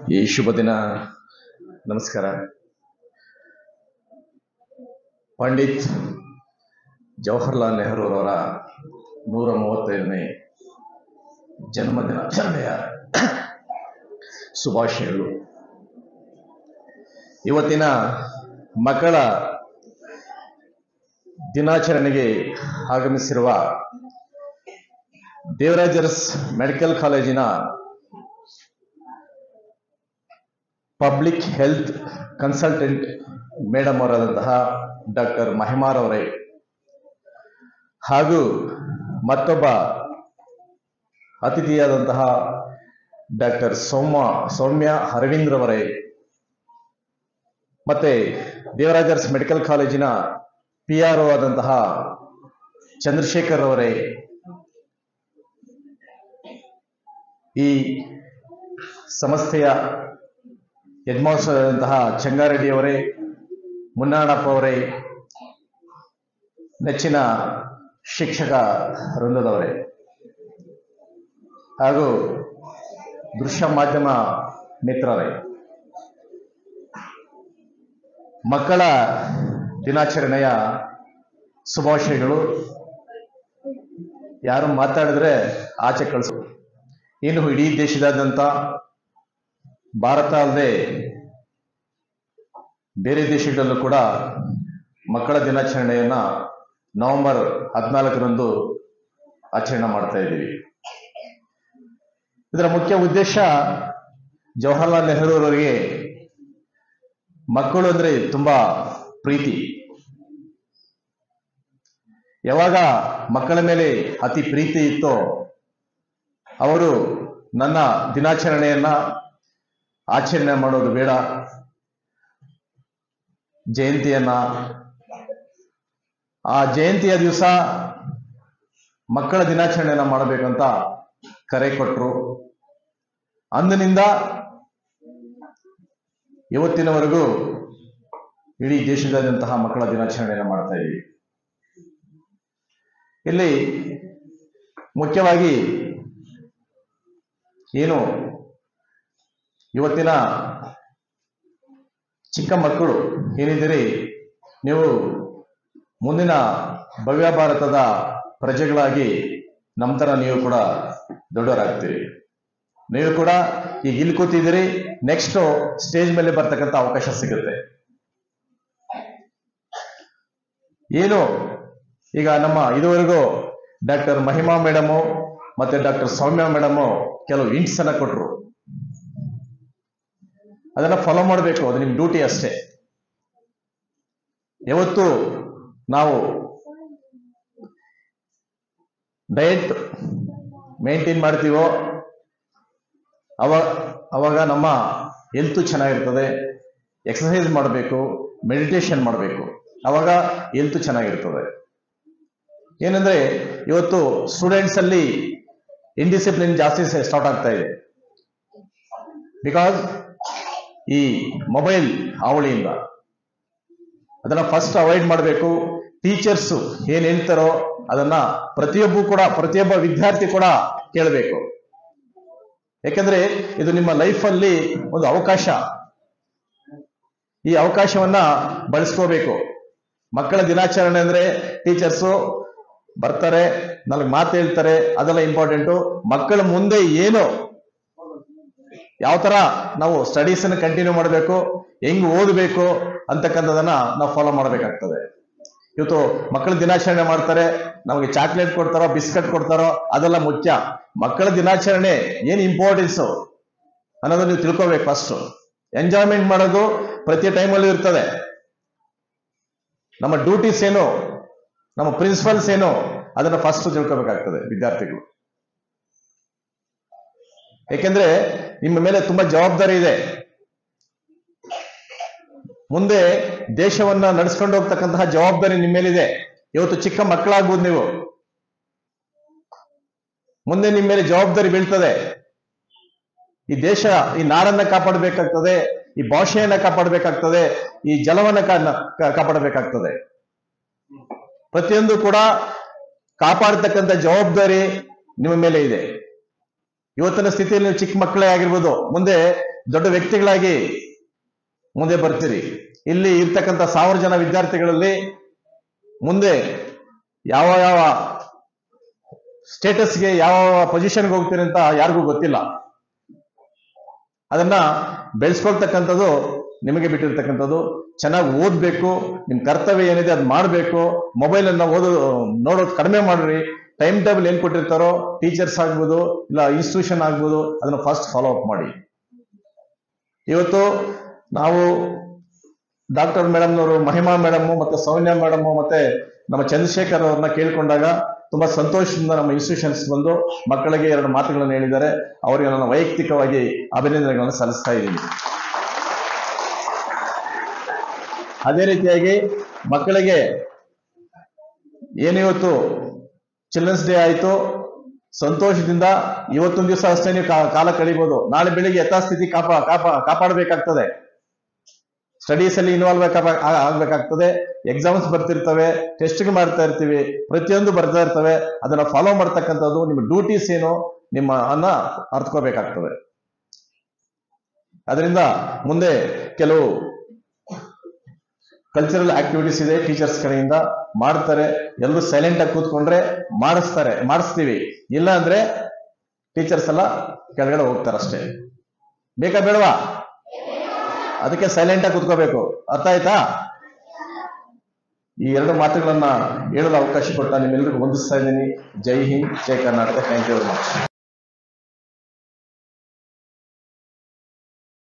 ಈ ಶುಭ ದಿನ ನಮಸ್ಕಾರ ಪಂಡಿತ್ ಜವಾಹರ್ಲಾಲ್ ನೆಹರೂರವರ ನೂರ ಮೂವತ್ತೈದನೇ ಜನ್ಮದಿನಾಚರಣೆಯ ಶುಭಾಶಯಗಳು ಇವತ್ತಿನ ಮಕ್ಕಳ ದಿನಾಚರಣೆಗೆ ಆಗಮಿಸಿರುವ ದೇವರಾಜರ್ಸ್ ಮೆಡಿಕಲ್ ಕಾಲೇಜಿನ public health consultant madam ಅವರಾದಂತಹ doctor ಮಹಿಮಾರ್ ಅವರೇ ಹಾಗೂ ಮತ್ತೊಬ್ಬ ಅತಿಥಿಯಾದಂತಹ ಡಾಕ್ಟರ್ ಸೌಮ್ಯ ಸೌಮ್ಯ ಅರವಿಂದ್ರವರೇ ಮತ್ತೆ ದೇವರಾಜರ್ಸ್ ಮೆಡಿಕಲ್ ಕಾಲೇಜಿನ ಪಿ ಆರ್ ಒ ಆದಂತಹ ಚಂದ್ರಶೇಖರ್ ಅವರೇ ಈ ಸಂಸ್ಥೆಯ ಯಜಮಾನರಾದಂತಹ ಚಂಗಾರೆಡ್ಡಿ ಅವರೇ ಮುನ್ನಾಣಪ್ಪ ಅವರೇ ನೆಚ್ಚಿನ ಶಿಕ್ಷಕ ವೃಂದದವರೇ ಹಾಗೂ ದೃಶ್ಯ ಮಾಧ್ಯಮ ಮಿತ್ರರೇ ಮಕ್ಕಳ ದಿನಾಚರಣೆಯ ಶುಭಾಶಯಗಳು ಯಾರು ಮಾತಾಡಿದ್ರೆ ಆಚೆ ಕಳಿಸು ಇನ್ನು ಇಡೀ ದೇಶದಾದ್ಯಂತ ಭಾರತ ಅಲ್ಲದೆ ಬೇರೆ ದೇಶಗಳಲ್ಲೂ ಕೂಡ ಮಕ್ಕಳ ದಿನಾಚರಣೆಯನ್ನ ನವೆಂಬರ್ ಹದಿನಾಲ್ಕರಂದು ಆಚರಣೆ ಮಾಡ್ತಾ ಇದ್ದೀವಿ ಇದರ ಮುಖ್ಯ ಉದ್ದೇಶ ಜವಾಹರ್ಲಾಲ್ ನೆಹರು ಅವರಿಗೆ ಮಕ್ಕಳು ಅಂದ್ರೆ ತುಂಬಾ ಪ್ರೀತಿ ಯಾವಾಗ ಮಕ್ಕಳ ಮೇಲೆ ಅತಿ ಪ್ರೀತಿ ಇತ್ತೋ ಅವರು ನನ್ನ ದಿನಾಚರಣೆಯನ್ನ ಆಚರಣೆ ಮಾಡೋದು ಬೇಡ ಜಯಂತಿಯನ್ನ ಆ ಜಯಂತಿಯ ದಿವಸ ಮಕ್ಕಳ ದಿನಾಚರಣೆಯನ್ನ ಮಾಡಬೇಕಂತ ಕರೆ ಕೊಟ್ಟರು ಅಂದಿನಿಂದ ಇವತ್ತಿನವರೆಗೂ ಇಡೀ ದೇಶದಾದ್ಯಂತಹ ಮಕ್ಕಳ ದಿನಾಚರಣೆಯನ್ನು ಮಾಡ್ತಾ ಇದ್ದೀವಿ ಇಲ್ಲಿ ಮುಖ್ಯವಾಗಿ ಏನು ಇವತ್ತಿನ ಚಿಕ್ಕ ಮಕ್ಕಳು ಏನಿದ್ದೀರಿ ನೀವು ಮುಂದಿನ ಭವ್ಯ ಭಾರತದ ಪ್ರಜೆಗಳಾಗಿ ನಮ್ಮ ಥರ ನೀವು ಕೂಡ ದೊಡ್ಡವರಾಗ್ತೀರಿ ನೀವು ಕೂಡ ಈಗ ಇಲ್ಲಿ ಕೂತಿದ್ದೀರಿ ನೆಕ್ಸ್ಟ್ ಸ್ಟೇಜ್ ಮೇಲೆ ಬರ್ತಕ್ಕಂಥ ಅವಕಾಶ ಸಿಗುತ್ತೆ ಏನು ಈಗ ನಮ್ಮ ಇದುವರೆಗೂ ಡಾಕ್ಟರ್ ಮಹಿಮಾ ಮೇಡಮು ಮತ್ತೆ ಡಾಕ್ಟರ್ ಸೌಮ್ಯ ಮೇಡಮು ಕೆಲವು ಹಿಂಟ್ಸ್ ಅನ್ನ ಕೊಟ್ರು ಅದನ್ನ ಫಾಲೋ ಮಾಡಬೇಕು ಅದು ನಿಮ್ ಡ್ಯೂಟಿ ಅಷ್ಟೇ ಯಾವತ್ತು ನಾವು ಡಯಟ್ ಮೇಂಟೈನ್ ಮಾಡ್ತೀವೋ ಅವಾಗ ಅವಾಗ ನಮ್ಮ ಹೆಲ್ತ್ ಚೆನ್ನಾಗಿರ್ತದೆ ಎಕ್ಸಸೈಸ್ ಮಾಡಬೇಕು ಮೆಡಿಟೇಷನ್ ಮಾಡಬೇಕು ಅವಾಗ ಹೆಲ್ತ್ ಚೆನ್ನಾಗಿರ್ತದೆ ಏನಂದ್ರೆ ಇವತ್ತು ಸ್ಟೂಡೆಂಟ್ಸ್ ಅಲ್ಲಿ ಇಂಡಿಸಿಪ್ಲಿನ್ ಜಾಸ್ತಿ ಸ್ಟಾರ್ಟ್ ಆಗ್ತಾ ಇದೆ ಬಿಕಾಸ್ ಈ ಮೊಬೈಲ್ ಹಾವಳಿಯಿಂದ ಅದನ್ನ ಫಸ್ಟ್ ಅವಾಯ್ಡ್ ಮಾಡಬೇಕು ಟೀಚರ್ಸ್ ಏನ್ ಹೇಳ್ತಾರೋ ಅದನ್ನ ಪ್ರತಿಯೊಬ್ಬರು ಕೂಡ ಪ್ರತಿಯೊಬ್ಬ ವಿದ್ಯಾರ್ಥಿ ಕೂಡ ಕೇಳಬೇಕು ಯಾಕಂದ್ರೆ ಇದು ನಿಮ್ಮ ಲೈಫ್ ಅಲ್ಲಿ ಒಂದು ಅವಕಾಶ ಈ ಅವಕಾಶವನ್ನ ಬಳಸ್ಕೋಬೇಕು ಮಕ್ಕಳ ದಿನಾಚರಣೆ ಅಂದ್ರೆ ಟೀಚರ್ಸು ಬರ್ತಾರೆ ನನಗೆ ಮಾತು ಹೇಳ್ತಾರೆ ಅದೆಲ್ಲ ಇಂಪಾರ್ಟೆಂಟು ಮಕ್ಕಳ ಮುಂದೆ ಏನು ಯಾವ ತರ ನಾವು ಸ್ಟಡೀಸ್ ಅನ್ನು ಕಂಟಿನ್ಯೂ ಮಾಡಬೇಕು ಹೆಂಗ್ ಓದಬೇಕು ಅಂತಕ್ಕಂಥದನ್ನ ನಾವು ಫಾಲೋ ಮಾಡಬೇಕಾಗ್ತದೆ ಇವತ್ತು ಮಕ್ಕಳ ದಿನಾಚರಣೆ ಮಾಡ್ತಾರೆ ನಮಗೆ ಚಾಕ್ಲೇಟ್ ಕೊಡ್ತಾರೋ ಬಿಸ್ಕೆಟ್ ಕೊಡ್ತಾರೋ ಅದೆಲ್ಲ ಮುಖ್ಯ ಮಕ್ಕಳ ದಿನಾಚರಣೆ ಏನ್ ಇಂಪಾರ್ಟೆನ್ಸ್ ಅನ್ನೋದನ್ನ ನೀವು ತಿಳ್ಕೊಬೇಕು ಫಸ್ಟ್ ಎಂಜಾಯ್ಮೆಂಟ್ ಮಾಡೋದು ಪ್ರತಿ ಟೈಮಲ್ಲೂ ಇರ್ತದೆ ನಮ್ಮ ಡ್ಯೂಟೀಸ್ ಏನು ನಮ್ಮ ಪ್ರಿನ್ಸಿಪಲ್ಸ್ ಏನು ಅದನ್ನ ಫಸ್ಟ್ ತಿಳ್ಕೊಬೇಕಾಗ್ತದೆ ವಿದ್ಯಾರ್ಥಿಗಳು ಯಾಕೆಂದ್ರೆ ನಿಮ್ಮ ಮೇಲೆ ತುಂಬಾ ಜವಾಬ್ದಾರಿ ಇದೆ ಮುಂದೆ ದೇಶವನ್ನ ನಡೆಸ್ಕೊಂಡು ಹೋಗ್ತಕ್ಕಂತಹ ಜವಾಬ್ದಾರಿ ನಿಮ್ಮ ಮೇಲಿದೆ ಇವತ್ತು ಚಿಕ್ಕ ಮಕ್ಕಳಾಗ್ಬೋದು ನೀವು ಮುಂದೆ ನಿಮ್ಮ ಮೇಲೆ ಜವಾಬ್ದಾರಿ ಬೀಳ್ತದೆ ಈ ದೇಶ ಈ ನಾಡನ್ನ ಕಾಪಾಡಬೇಕಾಗ್ತದೆ ಈ ಭಾಷೆಯನ್ನ ಕಾಪಾಡಬೇಕಾಗ್ತದೆ ಈ ಜಲವನ್ನ ಕಾ- ಕಾಪಾಡಬೇಕಾಗ್ತದೆ ಪ್ರತಿಯೊಂದು ಕೂಡ ಕಾಪಾಡತಕ್ಕಂಥ ಜವಾಬ್ದಾರಿ ನಿಮ್ಮ ಮೇಲೆ ಇದೆ ಇವತ್ತಿನ ಸ್ಥಿತಿಯಲ್ಲಿ ನೀವು ಚಿಕ್ಕ ಮಕ್ಕಳೇ ಆಗಿರ್ಬೋದು ಮುಂದೆ ದೊಡ್ಡ ವ್ಯಕ್ತಿಗಳಾಗಿ ಮುಂದೆ ಬರ್ತೀರಿ ಇಲ್ಲಿ ಇರ್ತಕ್ಕಂಥ ಸಾವಿರ ಜನ ವಿದ್ಯಾರ್ಥಿಗಳಲ್ಲಿ ಮುಂದೆ ಯಾವ ಯಾವ ಸ್ಟೇಟಸ್ಗೆ ಯಾವ ಪೊಸಿಷನ್ಗೆ ಹೋಗ್ತೀರಿ ಅಂತ ಯಾರಿಗೂ ಗೊತ್ತಿಲ್ಲ ಅದನ್ನ ಬೆಳೆಸ್ಕೊಳ್ತಕ್ಕಂಥದ್ದು ನಿಮಗೆ ಬಿಟ್ಟಿರ್ತಕ್ಕಂಥದ್ದು ಚೆನ್ನಾಗಿ ಓದ್ಬೇಕು ನಿಮ್ ಕರ್ತವ್ಯ ಏನಿದೆ ಅದು ಮಾಡಬೇಕು ಮೊಬೈಲ್ ಅನ್ನ ಓದೋದು ನೋಡೋದು ಕಡಿಮೆ ಮಾಡ್ರಿ ಟೈಮ್ ಟೇಬಲ್ ಏನ್ ಕೊಟ್ಟಿರ್ತಾರೋ ಟೀಚರ್ಸ್ ಆಗ್ಬೋದು ಇಲ್ಲ ಇನ್ಸ್ಟಿಟ್ಯೂಷನ್ ಆಗ್ಬೋದು ಅದನ್ನ ಫಸ್ಟ್ ಫಾಲೋ ಅಪ್ ಮಾಡಿ ಇವತ್ತು ನಾವು ಡಾಕ್ಟರ್ ಮೇಡಮ್ನವರು ಮಹಿಮಾ ಮೇಡಮ್ ಮತ್ತೆ ಸೌಮ್ಯ ಮೇಡಮ್ ಮತ್ತೆ ನಮ್ಮ ಚಂದ್ರಶೇಖರ್ ಅವ್ರನ್ನ ಕೇಳ್ಕೊಂಡಾಗ ತುಂಬಾ ಸಂತೋಷದಿಂದ ನಮ್ಮ ಇನ್ಸ್ಟಿಟ್ಯೂಷನ್ಸ್ ಬಂದು ಮಕ್ಕಳಿಗೆ ಎರಡು ಮಾತುಗಳನ್ನು ಹೇಳಿದ್ದಾರೆ ಅವರಿಗೆ ನಾನು ವೈಯಕ್ತಿಕವಾಗಿ ಅಭಿನಂದನೆಗಳನ್ನು ಸಲ್ಲಿಸ್ತಾ ಇದ್ದೀನಿ ಅದೇ ರೀತಿಯಾಗಿ ಮಕ್ಕಳಿಗೆ ಏನಿವತ್ತು ಚಿಲ್ಡ್ರನ್ಸ್ ಡೇ ಆಯ್ತು ಸಂತೋಷದಿಂದ ಇವತ್ತೊಂದು ದಿವಸ ಅಷ್ಟೇ ನೀವು ಕಾ- ಕಾಲ ಕಳಿಬಹುದು ನಾಳೆ ಬೆಳಿಗ್ಗೆ ಯಥಾಸ್ಥಿತಿ ಕಾಪಾ ಕಾಪಾ ಕಾಪಾಡಬೇಕಾಗ್ತದೆ ಸ್ಟಡೀಸ್ ಅಲ್ಲಿ ಇನ್ವಾಲ್ವ್ ಆಗ್ಬೇಕಾಗ್ತದೆ ಎಕ್ಸಾಮ್ಸ್ ಬರ್ತಿರ್ತವೆ ಟೆಸ್ಟ್ ಮಾಡ್ತಾ ಇರ್ತೀವಿ ಪ್ರತಿಯೊಂದು ಬರ್ತಾ ಇರ್ತವೆ ಅದನ್ನ ಫಾಲೋ ಮಾಡ್ತಕ್ಕಂಥದ್ದು ನಿಮ್ಮ ಡ್ಯೂಟೀಸ್ ಏನು ನಿಮ್ಮ ಅನ್ನ ಅರ್ಥಕೋಬೇಕಾಗ್ತದೆ ಅದರಿಂದ ಮುಂದೆ ಕೆಲವು ಕಲ್ಚರಲ್ ಆಕ್ಟಿವಿಟೀಸ್ ಇದೆ ಟೀಚರ್ಸ್ ಕಡೆಯಿಂದ ಮಾಡ್ತಾರೆ ಎಲ್ಲರೂ ಸೈಲೆಂಟ್ ಆಗಿ ಕೂತ್ಕೊಂಡ್ರೆ ಮಾಡಿಸ್ತಾರೆ ಮಾಡಿಸ್ತೀವಿ ಇಲ್ಲ ಅಂದ್ರೆ ಟೀಚರ್ಸ್ ಎಲ್ಲ ಕೆಳಗಡೆ ಹೋಗ್ತಾರೆ ಅಷ್ಟೇ ಬೇಕಾ ಬೇಡವಾ ಅದಕ್ಕೆ ಸೈಲೆಂಟ್ ಆಗಿ ಕೂತ್ಕೋಬೇಕು ಅರ್ಥ ಆಯ್ತಾ ಈ ಎರಡು ಮಾತುಗಳನ್ನ ಹೇಳಲು ಅವಕಾಶ ಕೊಟ್ಟ ನಿಮ್ಮೆಲ್ಲರಿಗೂ ವಂದಿಸ್ತಾ ಇದ್ದೀನಿ ಜೈ ಹಿಂದ್ ಜೈ Karnataka thank you very much